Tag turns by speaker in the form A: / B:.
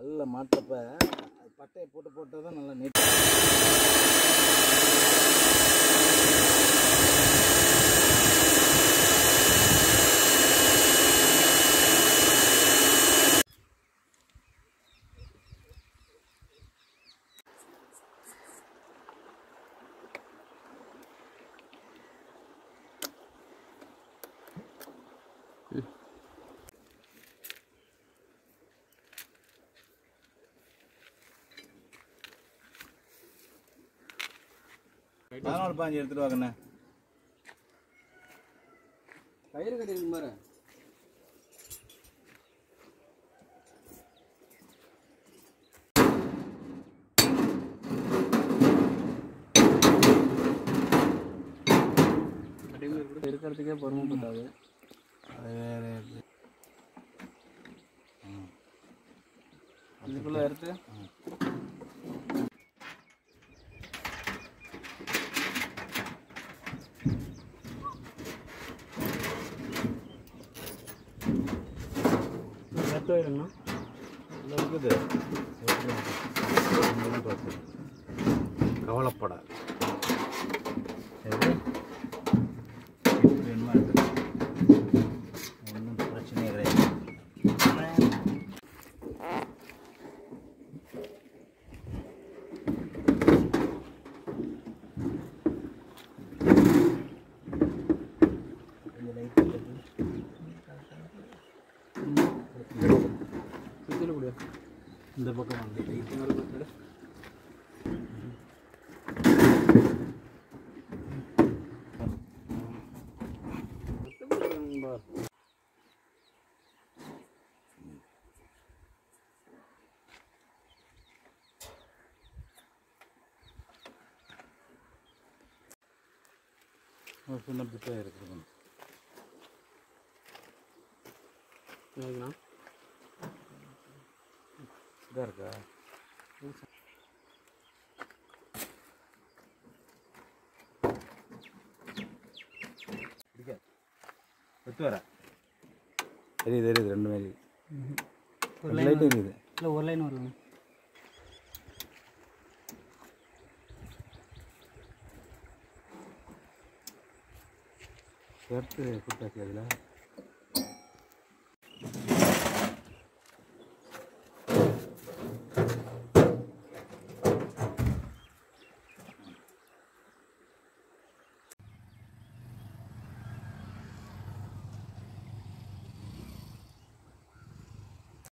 A: கல்லில் மாட்டப்ப அது பட்டையை போட்டு போட்டால் தான் நல்லா நீட் பதினாலு பாஞ்சு எடுத்துட்டு வாங்கண்ணே
B: கயிறு கட்டி இருக்கு பாரு இருக்கிறதுக்கே பொறுமை பத்தாது
A: அது வேறு இது.
B: இதுக்குள்ள எடுத்து எடுத்து வைக்கணும்
A: உள்ள இருக்குது ஒண்ணும் பிரச்சனை இல்லை. கவலைப்படாது எது எப்படி வேணுமோ எடுத்துக்கலாம். ஒண்ணும் பிரச்சனையே கிடையாது கொஞ்சம் light ஆ இருக்குது.
B: சுற்றில முடியும்
A: இந்த பக்கம் வந்து light ஆ. ஒரு சின்ன பிட்டாக இருக்குது இதாக இருக்கா பிடிக்காது விட்டு வர தெரியுது தெரியுது ரெண்டு மாதிரி
B: ஒரு
A: லைட் இருக்குது
B: இல்லை ஒரு லைன் வருங்க
A: சேர்த்து குட்டாச்சு அதில்